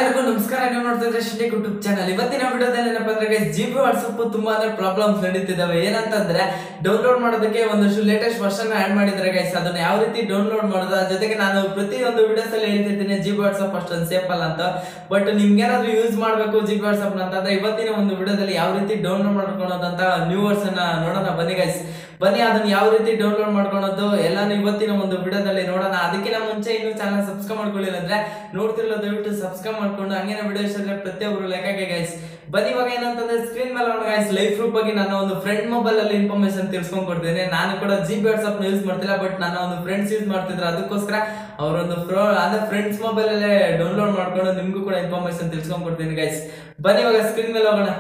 ಎಲ್ಲರಿಗೂ ನಮಸ್ಕಾರ ನೀವು ನೋಡ್ತಾ ಇದ್ರೆ ಶಿಂಡೆ ಯೂಟ್ಯೂಬ್ ಚಾನಲ್ ಇವತ್ತಿನ ವಿಡಿಯೋದಲ್ಲಿ ಏನಪ್ಪ ಅಂದ್ರೆ ಜಿ ಬಿ ವಾಟ್ಸಪ್ ತುಂಬಾ ಅಂದ್ರೆ ಪ್ರಾಬ್ಲಮ್ಸ್ ನಡೀತಿದಾವೆ ಏನಂತಂದ್ರೆ ಡೌನ್ಲೋಡ್ ಮಾಡೋದಕ್ಕೆ ಒಂದಷ್ಟು ಲೇಟೆಸ್ಟ್ ವರ್ಷನ್ ಆಡ್ ಮಾಡಿದ್ರೆ ಗೈಸ್ ಅದನ್ನ ಯಾವ ರೀತಿ ಡೌನ್ಲೋಡ್ ಮಾಡೋದು ಅದ್ರ ಜೊತೆಗೆ ನಾನು ಪ್ರತಿಯೊಂದು ವಿಡಿಯೋಸ್ ಅಲ್ಲಿ ಹೇಳ್ತಿರ್ತೀನಿ ಜಿ ಬಿ ವಾಟ್ಸಪ್ ಅಷ್ಟೊಂದು ಸೇಫ್ ಅಲ್ಲ ಅಂತ ಬಟ್ ನಿಮ್ಗೇನಾದ್ರೂ ಯೂಸ್ ಮಾಡಬೇಕು ಜಿ ಬಿ ವಾಟ್ಸಪ್ ಅಂತಂದ್ರೆ ಇವತ್ತಿನ ಒಂದು ವಿಡಿಯೋದಲ್ಲಿ ಯಾವ ರೀತಿ ಡೌನ್ಲೋಡ್ ಮಾಡ್ಕೊಳೋದಂತ ನ್ಯೂ ವರ್ಷನ್ ನೋಡೋಣ ಬನ್ನಿ ಗೈಸ್ ಬನ್ನಿ ಅದನ್ನ ಯಾವ ರೀತಿ ಡೌನ್ಲೋಡ್ ಮಾಡ್ಕೊಳೋದು ಎಲ್ಲಾನು ಇವತ್ತಿನ ಒಂದು ವಿಡಿಯೋದಲ್ಲಿ ನೋಡೋಣ ಅದಕ್ಕಿಂತ ಮುಂಚೆ ಇನ್ನು ಚಾನಲ್ ಸಬ್ಸ್ಕ್ರೈಬ್ ಮಾಡ್ಕೊಳ್ಳಿಲ್ಲ ಅಂದ್ರೆ ನೋಡ್ತಿರಲ್ಲ ದಯವಿಟ್ಟು ಸಬ್ಸ್ಕ್ರೈಬ್ ಮಾಡ್ಕೊಂಡು ಹಂಗೇನೆ ವಿಡಿಯೋಸ್ ಅಂದ್ರೆ ಪ್ರತಿಯೊಬ್ಬರು ಲೆಕ್ಕಕ್ಕೆ ಗೈಸ್ ಬನ್ನಿ ಇವಾಗ ಏನಂತಂದ್ರೆ ಸ್ಕ್ರೀನ್ ಮೇಲೆ ಗೈಸ್ ಲೈಫ್ ಪ್ರೂಫ್ ಬಗ್ಗೆ ನನ್ನ ಒಂದು ಫ್ರೆಂಡ್ ಮೊಬೈಲ್ ಅಲ್ಲಿ ಇನ್ಫಾರ್ಮೇಶನ್ ತಿಳ್ಸ್ಕೊಂಡ್ ಕೊಡ್ತೀನಿ ನಾನು ಕೂಡ ಜಿ ಬಿ ವಾಟ್ಸ್ಆಪ್ ಯೂಸ್ ಮಾಡ್ತಿಲ್ಲ ಬಟ್ ನನ್ನ ಒಂದು ಫ್ರೆಂಡ್ಸ್ ಯೂಸ್ ಮಾಡ್ತಿದ್ರು ಅದಕ್ಕೋಸ್ಕರ ಅವರೊಂದು ಫ್ರೋ ಅಂದ್ರೆ ಫ್ರೆಂಡ್ಸ್ ಮೊಬೈಲ್ ಅಲ್ಲೇ ಡೌನ್ಲೋಡ್ ಮಾಡ್ಕೊಂಡು ನಿಮ್ಗೂ ಕೂಡ ಇನ್ಫಾರ್ಮೇಶನ್ ತಿಳ್ಸ್ಕೊಂಡ್ ಕೊಡ್ತೀನಿ ಗೈಸ್ ಬನ್ನಿ ಇವಾಗ ಸ್ಕ್ರೀನ್ ಮೇಲೆ ಹೋಗೋಣ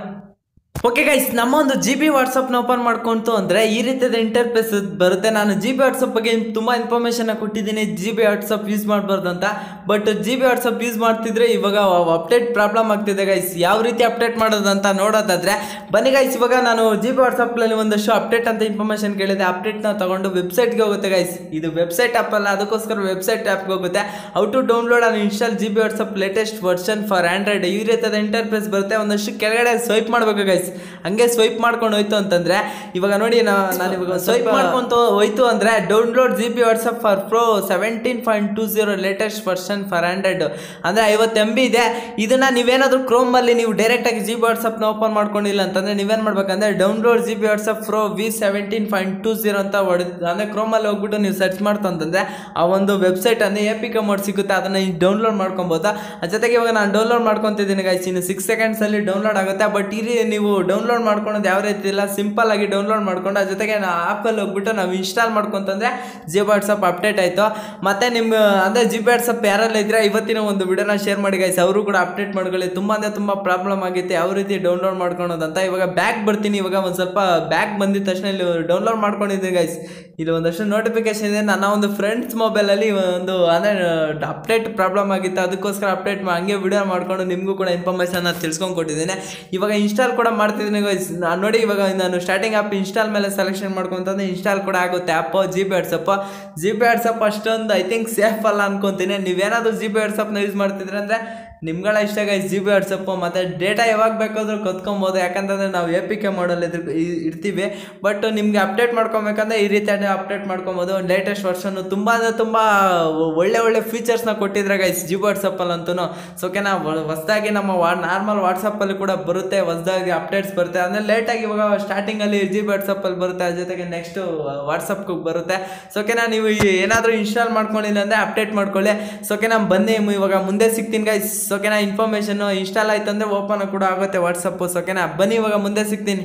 ಓಕೆ ಗೈಸ್ ನಮ್ಮ ಒಂದು ಜಿ ಬಿ ವಾಟ್ಸಪ್ನ ಓಪನ್ ಮಾಡ್ಕೊಂತು ಅಂದರೆ ಈ ರೀತಿಯಾದ ಇಂಟರ್ಫೇಸ್ ಬರುತ್ತೆ ನಾನು ಜಿ ಬಿ ವಾಟ್ಸಪ್ ಬಗ್ಗೆ ತುಂಬ ಇನ್ಫಾರ್ಮೇಷನ್ ಕೊಟ್ಟಿದ್ದೀನಿ ಜಿ ಬಿ ವಾಟ್ಸಪ್ ಯೂಸ್ ಮಾಡಬಾರ್ದು ಅಂತ but G B WhatsApp use ಮಾಡ್ತಿದ್ರೆ ಇವಾಗ ಅಪ್ಡೇಟ್ ಪ್ರಾಬ್ಲಮ್ ಆಗ್ತಿದೆ ಗೈಸ್ ಯಾವ ರೀತಿ ಅಪ್ಡೇಟ್ ಮಾಡೋದಂತ ನೋಡೋದಾದ್ರೆ ಬನ್ನಿ ಗೈಸ್ ಇವಾಗ ನಾನು ಜಿ ಬಿ ವಾಟ್ಸಪ್ನಲ್ಲಿ ಒಂದಷ್ಟು ಅಪ್ಡೇಟ್ ಅಂತ ಇನ್ಫಾರ್ಮೇಷನ್ ಕೇಳಿದೆ ಅಪ್ಡೇಟ್ನ ತಗೊಂಡು ವೆಬ್ಸೈಟ್ಗೆ ಹೋಗುತ್ತೆ ಗೈಸ್ ಇದು ವೆಬ್ಸೈಟ್ ಆ್ಯಪ್ ಅಲ್ಲ ಅದಕ್ಕೋಸ್ಕರ ವೆಬ್ಸೈಟ್ ಆ್ಯಪ್ಗೆ ಹೋಗುತ್ತೆ how to download and install G B WhatsApp latest version for Android ಈ ರೀತಿಯಾದ ಇಂಟರ್ಫೇಸ್ ಬರುತ್ತೆ ಒಂದಷ್ಟು ಕೆಳಗಡೆ ಸ್ವೈಪ್ ಮಾಡಬೇಕು ಗೈಸ್ ಹಂಗೆ ಸ್ವೈಪ್ ಮಾಡ್ಕೊಂಡು ಹೋಯ್ತು ಅಂತಂದ್ರೆ ಇವಾಗ ನೋಡಿ ನಾನು ಇವಾಗ ಸ್ವೈಪ್ ಮಾಡ್ಕೊಂತ ಹೋಯ್ತು ಅಂದ್ರೆ download G B WhatsApp for pro seventeen point two zero latest version for Android ಅಂದ್ರೆ ಐವತ್ತು ಎಮ್ ಬಿ ಇದೆ ಇದನ್ನ ನೀವೇನಾದ್ರೂ ಕ್ರೋಮ್ ಅಲ್ಲಿ ನೀವು ಡೈರೆಕ್ಟ್ ಆಗಿ ಜಿ ಬಿ ವಾಟ್ಸಪ್ನ ಓಪನ್ ಮಾಡ್ಕೊಂಡಿಲ್ಲ ಅಂತಂದ್ರೆ ನೀವೇನ್ ಮಾಡ್ಬೇಕಂದ್ರೆ download G B WhatsApp pro V seventeen point two zero ಅಂತ ಹೊಡೆದು ಅಂದ್ರೆ ಕ್ರೋಮ್ ಅಲ್ಲಿ ಹೋಗ್ಬಿಟ್ಟು ನೀವು ಸರ್ಚ್ ಮಾಡ್ತು ಅಂತಂದ್ರೆ ಆ ಒಂದು ವೆಬ್ಸೈಟ್ ಅನ್ನು ಎ ಪಿ ಮೋಡ್ ಸಿಗುತ್ತೆ ಅದನ್ನ ಡೌನ್ಲೋಡ್ ಮಾಡ್ಕೊಬೋದು ಅದ್ರ ಜೊತೆಗೆ ಇವಾಗ ನಾನು ಡೌನ್ಲೋಡ್ ಮಾಡ್ಕೊತಿದ್ದೀನಿ ಗೈಸ್ ಇನ್ನು ಸಿಕ್ಸ್ ಸೆಕೆಂಡ್ಸ್ ಅಲ್ಲಿ ಡೌನ್ಲೋಡ್ ಆಗುತ್ತೆ ಬಟ್ ಇಲ್ಲಿ ನೀವು ಡೌನ್ಲೋಡ್ ಮಾಡ್ಕೊಳೋದು ಯಾವ ರೀತಿ ಇಲ್ಲ ಸಿಂಪಲ್ ಆಗಿ ಡೌನ್ಲೋಡ್ ಮಾಡ್ಕೊಂಡು ಅದ್ರ ಜೊತೆಗೆ ಆ್ಯಪಲ್ಲಿ ಹೋಗ್ಬಿಟ್ಟು ನಾವು ಇನ್ಸ್ಟಾಲ್ ಮಾಡ್ಕೊಂತಂದ್ರೆ ಜಿ ವಾಟ್ಸಪ್ ಅಪ್ಡೇಟ್ ಆಯಿತು ಮತ್ತೆ ನಿಮ್ಮ ಅಂದರೆ ಜಿ ವಾಟ್ಸಪ್ ಯಾರೆಲ್ಲ ಇದ್ರೆ ಇವತ್ತಿನ ಒಂದು ವಿಡಿಯೋನ ಶೇರ್ ಮಾಡಿ ಗೈಸ್ ಅವರು ಕೂಡ ಅಪ್ಡೇಟ್ ಮಾಡ್ಕೊಳ್ಳಿ ತುಂಬ ಅಂದರೆ ತುಂಬ ಪ್ರಾಬ್ಲಮ್ ಆಗಿತ್ತು ಯಾವ ರೀತಿ ಡೌನ್ಲೋಡ್ ಮಾಡ್ಕೊಳೋದಂತ ಇವಾಗ ಬ್ಯಾಕ್ ಬರ್ತೀನಿ ಇವಾಗ ಒಂದು ಸ್ವಲ್ಪ ಬ್ಯಾಕ್ ಬಂದಿದ ತಕ್ಷಣ ಇಲ್ಲಿ ಡೌನ್ಲೋಡ್ ಮಾಡ್ಕೊಂಡಿದ್ದೀನಿ ಗೈಸ್ ಇಲ್ಲಿ ಒಂದಷ್ಟು ನೋಟಿಫಿಕೇಶನ್ ಇದೆ ನನ್ನ ಒಂದು ಫ್ರೆಂಡ್ಸ್ ಮೊಬೈಲಲ್ಲಿ ಒಂದು ಅಂದರೆ ಅಪ್ಡೇಟ್ ಪ್ರಾಬ್ಲಮ್ ಆಗಿತ್ತು ಅದಕ್ಕೋಸ್ಕರ ಅಪ್ಡೇಟ್ ಹಂಗೆ ವಿಡಿಯೋ ಮಾಡ್ಕೊಂಡು ನಿಮಗೂ ಕೂಡ ಇನ್ಫಾರ್ಮೇಷನ್ ತಿಳ್ಸ್ಕೊಂಡು ಕೊಟ್ಟಿದ್ದೀನಿ ಇವಾಗ ಇನ್ಸ್ಟಾಲ್ ಕೂಡ ಮಾಡ್ತಿದ್ದೀನಿ ಗೈಸ್ ನಾನು ನೋಡಿ ಇವಾಗ ನಾನು ಸ್ಟಾರ್ಟಿಂಗ್ ಆ್ಯಪ್ ಇನ್ಸ್ಟಾಲ್ ಮೇಲೆ ಸೆಲೆಕ್ಷನ್ ಮಾಡ್ಕೊಂತಂದ್ರೆ ಇನ್ಸ್ಟಾಲ್ ಕೂಡ ಆಗುತ್ತೆ app G B WhatsApp G B WhatsApp ಅಷ್ಟೊಂದು ಐ ಥಿಂಕ್ ಸೇಫ್ ಅಲ್ಲ ಅನ್ಕೊಂತೀನಿ ನೀವೇನಾದರೂ ಜಿ ಬಿ ವಾಟ್ಸಪ್ನ ಯೂಸ್ ಮಾಡ್ತಿದ್ರೆ ಅಂದರೆ ನಿಮ್ಗಳ ಇಷ್ಟ ಗೈಸ್ ಜಿ ಬಿ ವಾಟ್ಸಪ್ಪು ಮತ್ತು ಡೇಟಾ ಯಾವಾಗ ಬೇಕಾದರೂ ಕತ್ಕೊಬೋದು ಯಾಕಂತಂದರೆ ನಾವು ಎ ಪಿ ಕೆ ಮಾಡಲ್ ಇದ್ರ ಇರ್ತೀವಿ ಬಟ್ ನಿಮಗೆ ಅಪ್ಡೇಟ್ ಮಾಡ್ಕೊಬೇಕಂದ್ರೆ ಈ ರೀತಿ ಅಪ್ಡೇಟ್ ಮಾಡ್ಕೊಬೋದು ಲೇಟೆಸ್ಟ್ ವರ್ಷನು ತುಂಬ ಅಂದರೆ ತುಂಬ ಒಳ್ಳೆ ಒಳ್ಳೆ ಫೀಚರ್ಸ್ನ ಕೊಟ್ಟಿದ್ರೆ ಗೈಸ್ ಜಿ ಬಿ ವಾಟ್ಸಪ್ಪಲ್ಲಂತೂ ಸೊ ಓಕೆನಾ ಹೊಸದಾಗಿ ನಮ್ಮ ವಾ ನಾರ್ಮಲ್ ವಾಟ್ಸಪ್ಪಲ್ಲಿ ಕೂಡ ಬರುತ್ತೆ ಹೊಸದಾಗಿ ಅಪ್ಡೇಟ್ಸ್ ಬರುತ್ತೆ ಅಂದರೆ ಲೇಟಾಗಿ ಇವಾಗ ಸ್ಟಾರ್ಟಿಂಗಲ್ಲಿ ಜಿ ಬಿ ವಾಟ್ಸಪ್ಪಲ್ಲಿ ಬರುತ್ತೆ ಅದ್ರ ಜೊತೆಗೆ ನೆಕ್ಸ್ಟು ವಾಟ್ಸಪ್ಗೆ ಬರುತ್ತೆ ಸೊ ಓಕೆನಾ ನೀವು ಏನಾದರೂ ಇನ್ಸ್ಟಾಲ್ ಮಾಡ್ಕೊಂಡಿಲ್ಲ ಅಂದರೆ ಅಪ್ಡೇಟ್ ಮಾಡ್ಕೊಳ್ಳಿ ಸೊ ಓಕೆನಾ ಬನ್ನಿ ಇವಾಗ ಮುಂದೆ ಸಿಗ್ತೀನಿ ಗೈಸ್ ಸೊ ಓಕೆನಾ ಇನ್ಫಾರ್ಮೇಷನ್ ಇನ್ಸ್ಟಾಲ್ ಆಯ್ತು ಅಂದರೆ ಓಪನ್ ಕೂಡ ಆಗುತ್ತೆ ವಾಟ್ಸಪ್ಪು ಸೊ ಓಕೆನಾ ಬನ್ನಿ ಇವಾಗ ಮುಂದೆ ಸಿಗ್ತೀನಿ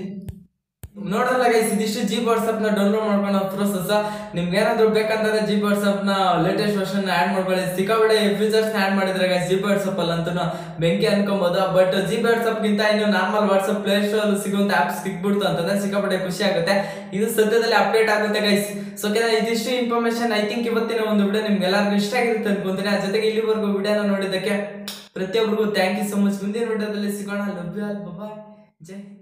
ನೋಡಲ್ಲ ಗೈಸ್ ಇದಿಷ್ಟು ಜಿ ವಾಟ್ಸಪ್ ನ ಡೌನ್ಲೋಡ್ ಮಾಡ್ಕೊಳ್ಳೋ ಪ್ರೋಸೆಸ್ ನಿಮ್ಗೆ ಏನಾದ್ರು ಬೇಕಂತಂದ್ರೆ ಜಿ ವಾಟ್ಸಪ್ ನ ಲೇಟೆಸ್ಟ್ ವರ್ಷನ್ ಆಡ್ ಮಾಡ್ಕೊಳ್ಳಿ ಸಿಕ್ಕಾಪಟ್ಟೆ ಫೀಚರ್ಸ್ ಆಡ್ ಮಾಡಿದ್ರೆ ಗೈಸ್ ಜಿ ವಾಟ್ಸಪ್ ಅಲ್ಲಿ ಅಂತೂ ಬೆಂಕಿ ಅನ್ಕೊಬಹುದು ಬಟ್ ಜಿ ವಾಟ್ಸಪ್ ಗಿಂತ ಇನ್ನು ನಾರ್ಮಲ್ ವಾಟ್ಸಪ್ ಪ್ಲೇ ಸ್ಟೋರ್ ಸಿಗುವಂತ ಆಪ್ಸ್ ಸಿಕ್ಬಿಡ್ತು ಅಂತಂದ್ರೆ ಸಿಕ್ಕಾಪಟ್ಟೆ ಖುಷಿ ಆಗುತ್ತೆ ಇದು ಸದ್ಯದಲ್ಲಿ ಅಪ್ಡೇಟ್ ಆಗುತ್ತೆ ಗೈಸ್ ಸೊ ಇದಿಷ್ಟು ಇನ್ಫಾರ್ಮೇಶನ್ ಐ ಥಿಂಕ್ ಇವತ್ತಿನ ಒಂದು ವಿಡಿಯೋ ನಿಮ್ಗೆ ಎಲ್ಲರಿಗೂ ಇಷ್ಟ ಆಗಿರುತ್ತೆ ಅನ್ಕೊಂತೀನಿ ಅದ್ರ ಜೊತೆಗೆ ಇಲ್ಲಿವರೆಗೂ ವಿಡಿಯೋನ ನೋಡಿದ್ದಕ್ಕೆ ಪ್ರತಿಯೊಬ್ಬರಿಗೂ ಥ್ಯಾಂಕ್ ಯು ಸೊ ಮಚ್ ಮುಂದಿನ ವಿಡಿಯೋದಲ್ಲಿ ಸಿಗೋಣ ಲಭ್ಯ ಬಾಯ್ ಜೈ